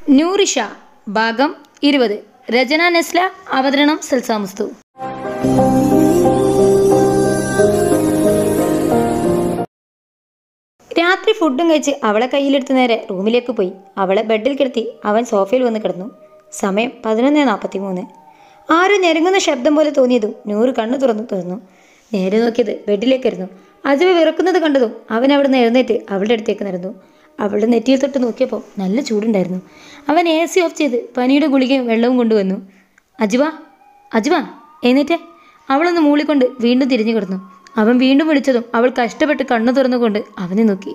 നൂറിഷ ഭാഗം ഇരുപത് രചന നെസ്ല അവതരണം സൽസാമുസ്തു രാത്രി ഫുഡും കഴിച്ച് അവളെ കയ്യിലെടുത്ത് നേരെ റൂമിലേക്ക് പോയി അവളെ ബെഡിൽ കിടത്തി അവൻ സോഫയിൽ വന്ന് കിടന്നു സമയം പതിനൊന്ന് നാൽപ്പത്തി മൂന്ന് ആരും ഞെരുങ്ങുന്ന ശബ്ദം പോലെ തോന്നിയതും നൂറ് കണ്ണു തുറന്നു തുറന്നു നേരെ നോക്കിയത് ബെഡിലേക്കായിരുന്നു അജവ് വിറക്കുന്നത് കണ്ടതും അവൻ അവിടുന്ന് എഴുന്നേറ്റ് അവളുടെ അടുത്തേക്ക് നടന്നു അവളുടെ നെറ്റിയിൽ തൊട്ട് നോക്കിയപ്പോൾ നല്ല ചൂടുണ്ടായിരുന്നു അവൻ എ സി ഓഫ് ചെയ്ത് പനിയുടെ ഗുളികയും വെള്ളവും കൊണ്ടുവന്നു അജുവ അജുവ എഴുന്നേറ്റേ അവളൊന്ന് മൂളിക്കൊണ്ട് വീണ്ടും തിരിഞ്ഞു കിടന്നു അവൻ വീണ്ടും വിളിച്ചതും അവൾ കഷ്ടപ്പെട്ട് കണ്ണു തുറന്നുകൊണ്ട് അവനെ നോക്കി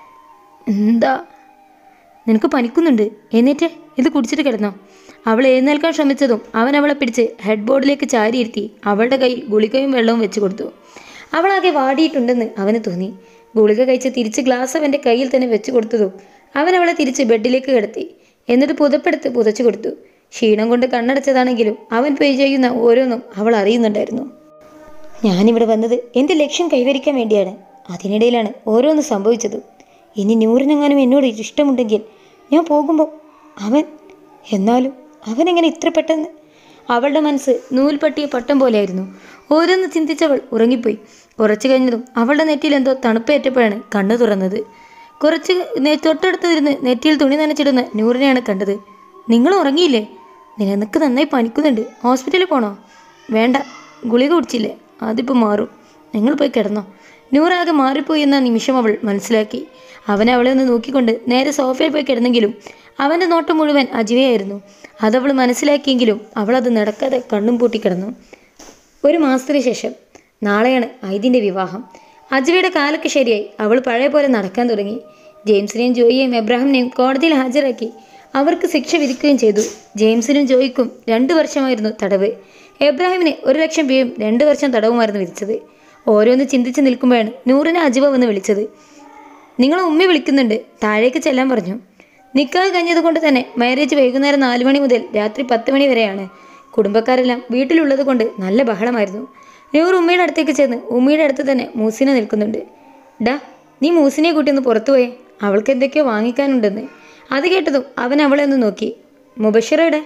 എന്താ നിനക്ക് പനിക്കുന്നുണ്ട് എഴുന്നേറ്റേ ഇത് കുടിച്ചിട്ട് കിടന്നോ അവൾ എഴുന്നേൽക്കാൻ ശ്രമിച്ചതും അവൻ അവളെ പിടിച്ച് ഹെഡ് ബോർഡിലേക്ക് ചാരിയിരുത്തി അവളുടെ കയ്യിൽ ഗുളികയും വെള്ളവും വെച്ച് കൊടുത്തു അവളാകെ വാടിയിട്ടുണ്ടെന്ന് അവന് തോന്നി ഗുളിക കഴിച്ച് തിരിച്ച് ഗ്ലാസ് അവൻ്റെ കയ്യിൽ തന്നെ വെച്ച് കൊടുത്തതും അവൻ അവളെ തിരിച്ച് ബെഡിലേക്ക് കിടത്തി എന്നിട്ട് പുതപ്പെടുത്ത് പുതച്ചു കൊടുത്തു ക്ഷീണം കൊണ്ട് കണ്ണടച്ചതാണെങ്കിലും അവൻ പേ ചെയ്യുന്ന ഓരോന്നും അവൾ അറിയുന്നുണ്ടായിരുന്നു ഞാനിവിടെ വന്നത് എൻ്റെ ലക്ഷ്യം കൈവരിക്കാൻ വേണ്ടിയാണ് അതിനിടയിലാണ് ഓരോന്ന് സംഭവിച്ചത് ഇനി നൂറിനെങ്ങാനും എന്നോട് ഇഷ്ടമുണ്ടെങ്കിൽ ഞാൻ പോകുമ്പോൾ അവൻ എന്നാലും അവനെങ്ങനെ ഇത്ര പെട്ടെന്ന് അവളുടെ മനസ്സ് നൂൽപട്ടിയ പട്ടം പോലെയായിരുന്നു ഓരോന്ന് ചിന്തിച്ചവൾ ഉറങ്ങിപ്പോയി കുറച്ചു കഴിഞ്ഞതും അവളുടെ നെറ്റിയിൽ എന്തോ തണുപ്പേറ്റപ്പോഴാണ് കണ്ണു തുറന്നത് കുറച്ച് നേ- തൊട്ടടുത്തിരുന്ന് നെറ്റിയിൽ തുണി നനച്ചിടുന്ന നൂറിനെയാണ് കണ്ടത് നിങ്ങൾ ഉറങ്ങിയില്ലേ നിനക്ക് നന്നായി പനിക്കുന്നുണ്ട് ഹോസ്പിറ്റലിൽ പോണോ വേണ്ട ഗുളിക കുടിച്ചില്ലേ അതിപ്പോൾ മാറും നിങ്ങൾ പോയി കിടന്നോ നൂറാകെ മാറിപ്പോയി എന്ന നിമിഷം അവൾ മനസ്സിലാക്കി അവൻ അവളെ ഒന്ന് നോക്കിക്കൊണ്ട് നേരെ സോഫയിൽ പോയി കിടന്നെങ്കിലും അവൻ്റെ നോട്ടം മുഴുവൻ അജുവയായിരുന്നു അതവൾ മനസ്സിലാക്കിയെങ്കിലും അവൾ അത് നടക്കാതെ കണ്ണും പൂട്ടി കിടന്നു ഒരു മാസത്തിന് ശേഷം നാളെയാണ് ഐദിൻ്റെ വിവാഹം അജുവയുടെ കാലൊക്കെ ശരിയായി അവൾ പഴയ പോലെ നടക്കാൻ തുടങ്ങി ജെയിംസിനെയും ജോയിയെയും എബ്രാഹിമിനെയും കോടതിയിൽ ഹാജരാക്കി അവർക്ക് ശിക്ഷ വിധിക്കുകയും ചെയ്തു ജെയിംസിനും ജോയിക്കും രണ്ട് വർഷമായിരുന്നു തടവ് എബ്രാഹിമിന് ഒരു ലക്ഷം രൂപയും രണ്ട് വർഷം തടവുമായിരുന്നു വിധിച്ചത് ഓരോന്ന് ചിന്തിച്ച് നിൽക്കുമ്പോഴാണ് നൂറിനെ അജുവ വന്ന് വിളിച്ചത് നിങ്ങളെ ഉമ്മി വിളിക്കുന്നുണ്ട് താഴേക്ക് ചെല്ലാൻ പറഞ്ഞു നിക്കാഹ് കഴിഞ്ഞത് കൊണ്ട് തന്നെ മാരേജ് വൈകുന്നേരം നാല് മണി മുതൽ രാത്രി പത്ത് മണി വരെയാണ് കുടുംബക്കാരെല്ലാം വീട്ടിലുള്ളത് കൊണ്ട് നല്ല ബഹളമായിരുന്നു നൂർ ഉമ്മയുടെ അടുത്തേക്ക് ചെന്ന് ഉമ്മയുടെ അടുത്ത് തന്നെ മൂസിന നിൽക്കുന്നുണ്ട് ഡാ നീ മൂസിനെ കൂട്ടി ഒന്ന് പുറത്തു പോയേ അവൾക്ക് എന്തൊക്കെയോ വാങ്ങിക്കാനുണ്ടെന്ന് അത് കേട്ടതും അവൻ അവളെ ഒന്ന് നോക്കി മുബഷിറയുടെ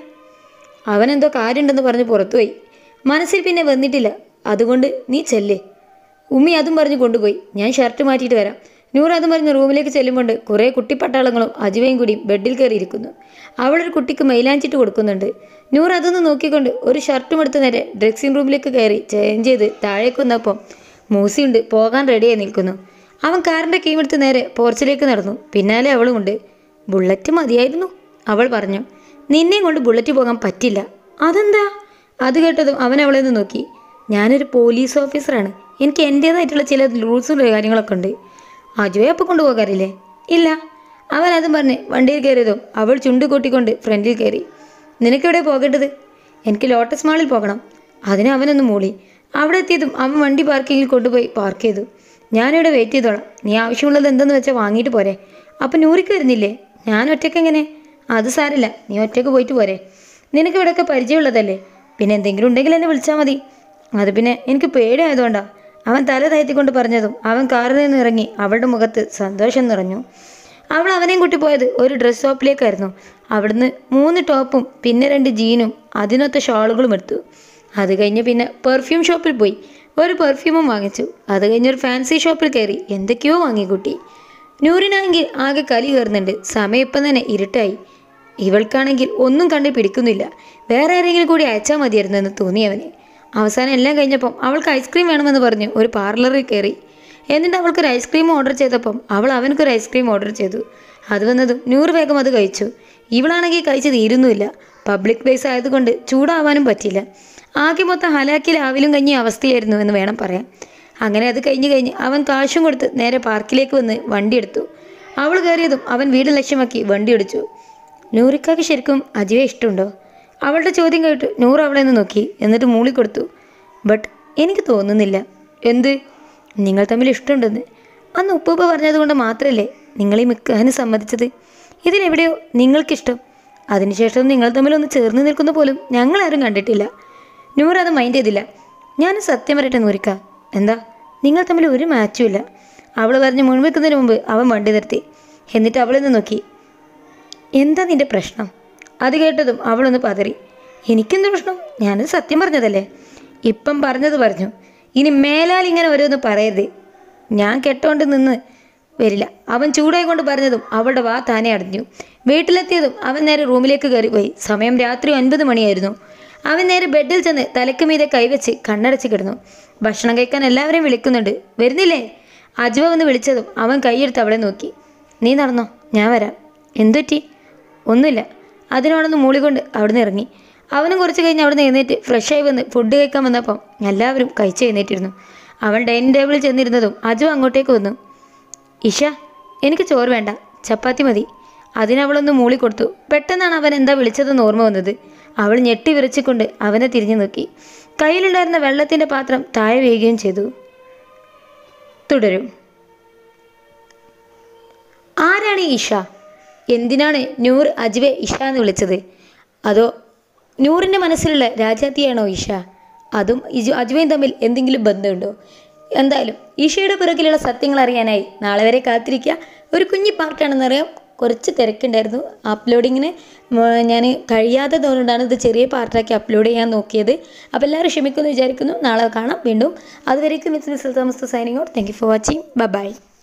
അവൻ എന്തോ കാര്യമുണ്ടെന്ന് പറഞ്ഞ് പുറത്തുപോയി മനസ്സിൽ പിന്നെ വന്നിട്ടില്ല അതുകൊണ്ട് നീ ചെല്ലേ ഉമ്മി അതും പറഞ്ഞ് കൊണ്ടുപോയി ഞാൻ ഷർട്ട് മാറ്റിയിട്ട് വരാം നൂർ അതും പറഞ്ഞ് റൂമിലേക്ക് ചെല്ലുമ്പോൾ കുറേ കുട്ടിപ്പട്ടാളങ്ങളും അജുവയും കൂടി ബെഡിൽ കയറിയിരിക്കുന്നു അവളൊരു കുട്ടിക്ക് മൈലാഞ്ചിട്ട് കൊടുക്കുന്നുണ്ട് നൂർ അതൊന്ന് നോക്കിക്കൊണ്ട് ഒരു ഷർട്ടും എടുത്ത് നേരെ ഡ്രസ്സിംഗ് റൂമിലേക്ക് കയറി ചേഞ്ച് ചെയ്ത് താഴേക്ക് വന്നപ്പം മൂസിയുണ്ട് പോകാൻ റെഡിയായി നിൽക്കുന്നു അവൻ കാറിൻ്റെ കീമെടുത്ത് നേരെ പോർച്ചിലേക്ക് നടന്നു പിന്നാലെ അവളുമുണ്ട് ബുള്ളറ്റ് മതിയായിരുന്നു അവൾ പറഞ്ഞു നിന്നെയും കൊണ്ട് ബുള്ളറ്റ് പോകാൻ പറ്റില്ല അതെന്താ അത് കേട്ടതും അവൻ അവളെ ഒന്ന് നോക്കി ഞാനൊരു പോലീസ് ഓഫീസറാണ് എനിക്ക് എൻ്റേതായിട്ടുള്ള ചില റൂൾസും കാര്യങ്ങളൊക്കെ ഉണ്ട് അജുവെ അപ്പോൾ കൊണ്ടുപോകാറില്ലേ ഇല്ല അവൻ അതും പറഞ്ഞ് വണ്ടിയിൽ കയറിയതും അവൾ ചുണ്ട് കൂട്ടിക്കൊണ്ട് ഫ്രണ്ടിൽ കയറി നിനക്കെവിടെ പോകേണ്ടത് എനിക്ക് ലോട്ടസ് മാളിൽ പോകണം അതിന് അവനൊന്ന് മൂളി അവിടെ എത്തിയതും അവൻ വണ്ടി പാർക്കിങ്ങിൽ കൊണ്ടുപോയി പാർക്ക് ചെയ്തു ഞാനിവിടെ വെയിറ്റ് ചെയ്തോളാം നീ ആവശ്യമുള്ളത് എന്തെന്ന് വെച്ചാൽ വാങ്ങിയിട്ട് പോരെ അപ്പം നൂറിക്ക് വരുന്നില്ലേ ഞാൻ ഒറ്റയ്ക്ക് എങ്ങനെ അത് സാരില്ല നീ ഒറ്റയ്ക്ക് പോയിട്ട് പോരെ നിനക്ക് ഇവിടെയൊക്കെ പരിചയമുള്ളതല്ലേ പിന്നെ എന്തെങ്കിലും ഉണ്ടെങ്കിൽ എന്നെ വിളിച്ചാൽ മതി അത് പിന്നെ എനിക്ക് പേടിയായതുകൊണ്ടാ അവൻ തല താഴ്ത്തിക്കൊണ്ട് പറഞ്ഞതും അവൻ കാറിൽ നിന്ന് ഇറങ്ങി അവളുടെ മുഖത്ത് സന്തോഷം നിറഞ്ഞു അവൾ അവനെയും കൂട്ടി പോയത് ഒരു ഡ്രസ് ഷോപ്പിലേക്കായിരുന്നു അവിടുന്ന് മൂന്ന് ടോപ്പും പിന്നെ രണ്ട് ജീനും അതിനൊത്ത ഷാളുകളും എടുത്തു അത് കഴിഞ്ഞ് പിന്നെ പെർഫ്യൂം ഷോപ്പിൽ പോയി ഒരു പെർഫ്യൂമും വാങ്ങിച്ചു അത് കഴിഞ്ഞ് ഒരു ഫാൻസി ഷോപ്പിൽ കയറി എന്തൊക്കെയോ വാങ്ങിക്കൂട്ടി നൂറിനാണെങ്കിൽ ആകെ കലി കയറുന്നുണ്ട് സമയം ഇപ്പം തന്നെ ഇരുട്ടായി ഇവൾക്കാണെങ്കിൽ ഒന്നും കണ്ട് പിടിക്കുന്നില്ല വേറെ ആരെങ്കിലും കൂടി അയച്ചാൽ മതിയായിരുന്നു എന്ന് തോന്നി അവന് അവസാനം എല്ലാം കഴിഞ്ഞപ്പം അവൾക്ക് ഐസ്ക്രീം വേണമെന്ന് പറഞ്ഞ് ഒരു പാർലറിൽ കയറി എന്നിട്ട് അവൾക്കൊരു ഐസ്ക്രീം ഓർഡർ ചെയ്തപ്പം അവൾ അവനക്കൊരു ഐസ്ക്രീം ഓർഡർ ചെയ്തു അത് വന്നതും നൂറ് വേഗം അത് കഴിച്ചു ഇവളാണെങ്കിൽ കഴിച്ച് തീരുന്നുമില്ല പബ്ലിക് പ്ലേസ് ആയതുകൊണ്ട് ചൂടാവാനും പറ്റില്ല ആകെ മൊത്തം ഹലാക്കിൽ ആവിലും കഞ്ഞിയ അവസ്ഥയായിരുന്നു എന്ന് വേണം പറയാൻ അങ്ങനെ അത് കഴിഞ്ഞ് കഴിഞ്ഞ് അവൻ കാശും കൊടുത്ത് നേരെ പാർക്കിലേക്ക് വന്ന് വണ്ടി എടുത്തു അവൾ കയറിയതും അവൻ വീട് ലക്ഷ്യമാക്കി വണ്ടി ഓടിച്ചു നൂറിക്കാക്ക് ശരിക്കും അജുവെ ഇഷ്ടമുണ്ടോ അവളുടെ ചോദ്യം കേട്ട് നൂറ് അവളെ ഒന്ന് നോക്കി എന്നിട്ട് മൂളിക്കൊടുത്തു ബട്ട് എനിക്ക് തോന്നുന്നില്ല എന്ത് നിങ്ങൾ തമ്മിൽ ഇഷ്ടമുണ്ടെന്ന് അന്ന് ഉപ്പുപ്പ പറഞ്ഞതുകൊണ്ട് മാത്രമല്ലേ നിങ്ങളെ മിക്കാനും സമ്മതിച്ചത് ഇതിലെവിടെയോ നിങ്ങൾക്കിഷ്ടം അതിനുശേഷം നിങ്ങൾ തമ്മിൽ ഒന്ന് ചേർന്ന് നിൽക്കുന്ന പോലും ഞങ്ങളാരും കണ്ടിട്ടില്ല നൂറ് അത് മൈൻഡ് ചെയ്തില്ല ഞാൻ സത്യം പറയട്ടെ നൂരിക്ക എന്താ നിങ്ങൾ തമ്മിൽ ഒരു മാച്ചും ഇല്ല അവൾ പറഞ്ഞ് മുൻവെക്കുന്നതിന് മുമ്പ് അവൻ വണ്ടി നിർത്തി എന്നിട്ട് അവളെ ഒന്ന് നോക്കി എന്താ നിന്റെ പ്രശ്നം അത് കേട്ടതും അവളൊന്ന് പതറി എനിക്കെന്ത് പ്രശ്നം ഞാനത് സത്യം പറഞ്ഞതല്ലേ ഇപ്പം പറഞ്ഞത് പറഞ്ഞു ഇനി മേലാൽ ഇങ്ങനെ ഓരോന്ന് പറയരുത് ഞാൻ കെട്ടോണ്ട് നിന്ന് വരില്ല അവൻ ചൂടായി കൊണ്ട് പറഞ്ഞതും അവളുടെ വാ താനെ അടഞ്ഞു വീട്ടിലെത്തിയതും അവൻ നേരെ റൂമിലേക്ക് കയറിപ്പോയി സമയം രാത്രി ഒൻപത് മണിയായിരുന്നു അവൻ നേരെ ബെഡിൽ ചെന്ന് തലക്ക് മീതെ കൈവച്ച് കണ്ണടച്ച് കിടന്നു ഭക്ഷണം കഴിക്കാൻ എല്ലാവരെയും വിളിക്കുന്നുണ്ട് വരുന്നില്ലേ അജുവ വന്ന് വിളിച്ചതും അവൻ കൈയെടുത്ത് അവളെ നോക്കി നീ നടന്നോ ഞാൻ വരാം എന്തുപറ്റി ഒന്നുമില്ല അതിനോടൊന്ന് മൂളിക്കൊണ്ട് അവിടുന്ന് ഇറങ്ങി അവനും കുറച്ച് കഴിഞ്ഞ് അവിടുന്ന് എഴുന്നേറ്റ് ഫ്രഷായി വന്ന് ഫുഡ് കഴിക്കാൻ വന്നപ്പം എല്ലാവരും കഴിച്ച് എഴുന്നേറ്റിരുന്നു അവൻ ഡൈനിങ് ടേബിളിൽ ചെന്നിരുന്നതും അജു അങ്ങോട്ടേക്ക് വന്നു ഇഷ എനിക്ക് ചോറ് വേണ്ട ചപ്പാത്തി മതി അതിനവളൊന്ന് മൂളിക്കൊടുത്തു പെട്ടെന്നാണ് അവൻ എന്താ വിളിച്ചതെന്ന് ഓർമ്മ വന്നത് അവൾ ഞെട്ടി വിറച്ചിക്കൊണ്ട് അവനെ തിരിഞ്ഞു നോക്കി കയ്യിലുണ്ടായിരുന്ന വെള്ളത്തിൻ്റെ പാത്രം താഴെ വീഴുകയും ചെയ്തു തുടരും ആരാണ് ഈ ഇഷ എന്തിനാണ് നൂർ അജുവെ ഇഷ എന്ന് വിളിച്ചത് അതോ നൂറിൻ്റെ മനസ്സിലുള്ള രാജാത്തിയാണോ ഇഷ അതും ഇജു അജുവയും തമ്മിൽ എന്തെങ്കിലും ബന്ധമുണ്ടോ എന്തായാലും ഈഷയുടെ പിറകിലുള്ള സത്യങ്ങൾ അറിയാനായി നാളെ വരെ കാത്തിരിക്കുക ഒരു കുഞ്ഞി പാർട്ടാണെന്നറിയാം കുറച്ച് തിരക്കുണ്ടായിരുന്നു അപ്ലോഡിങ്ങിന് ഞാൻ കഴിയാത്തതുകൊണ്ടാണ് ഇത് ചെറിയ പാർട്ടാക്കി അപ്ലോഡ് ചെയ്യാൻ നോക്കിയത് അപ്പോൾ എല്ലാവരും ക്ഷമിക്കുമെന്ന് വിചാരിക്കുന്നു നാളെ കാണാം വീണ്ടും അതുവരേക്കും miss miss Thomas signing out thank you for watching by